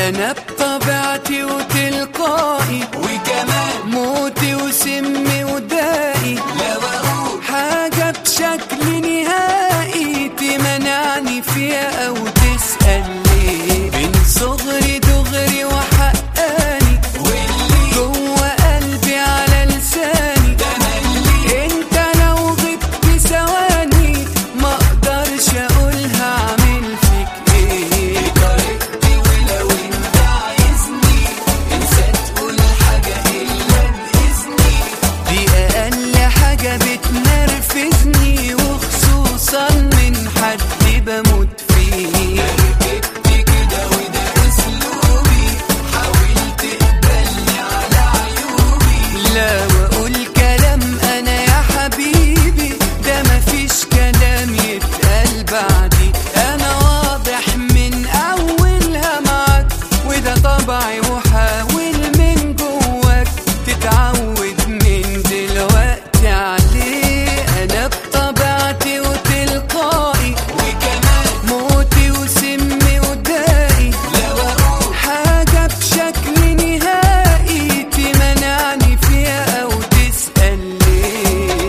انا بطبيعتي وتلقائي وكمان موتي وسمي ودائي لا بقول حاجة بشكل نهائي تمنعني فيها أو تسأل ليه من صغري دغري وحقاني واللي جوه قلبي على لساني ده انا اللي انت لو غبت ثواني ما اقدرش اقولها اعمل فيك ايه طريقتي ولو انت عايزني انسى تقول حاجة الا باذني دي اقل حاجة بتنرفزني وخصوصا من حد بموت فيه ركبت كده وده اسلوبي حاول تقبلني على عيوبي لا واقول كلام انا يا حبيبي ده مفيش كلام يتقال بعدي انا واضح من اولها معاك وده طبعي وحاول من جواك تتعود من دلوقتي عليه انا بطبيعتي وتلقائي وكمان موتي وسمي ودائي لا بقول حاجة بشكل نهائي تمنعني فيها أو تسأل ليه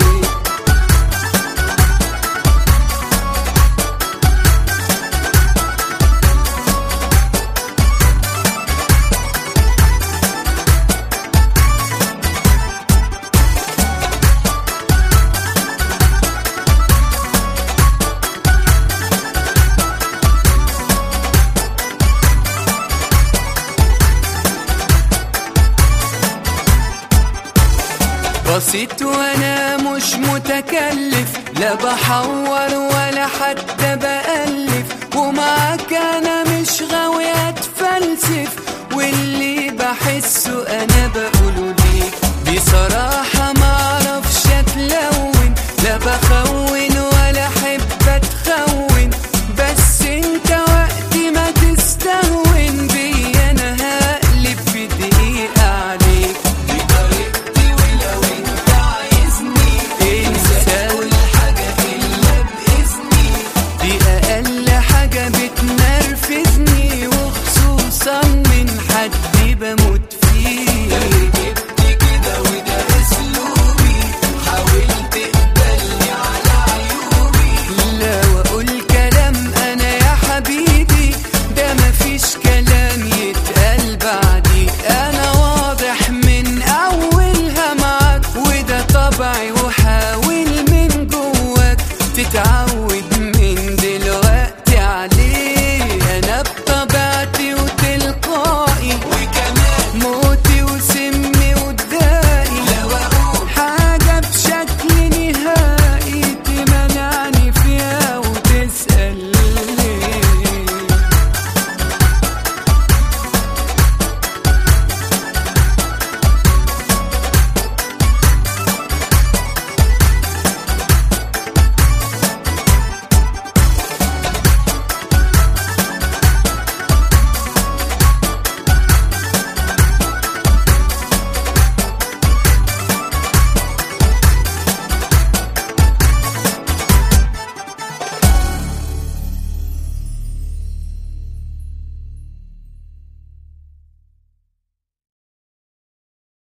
بسيط وانا مش متكلف لا بحور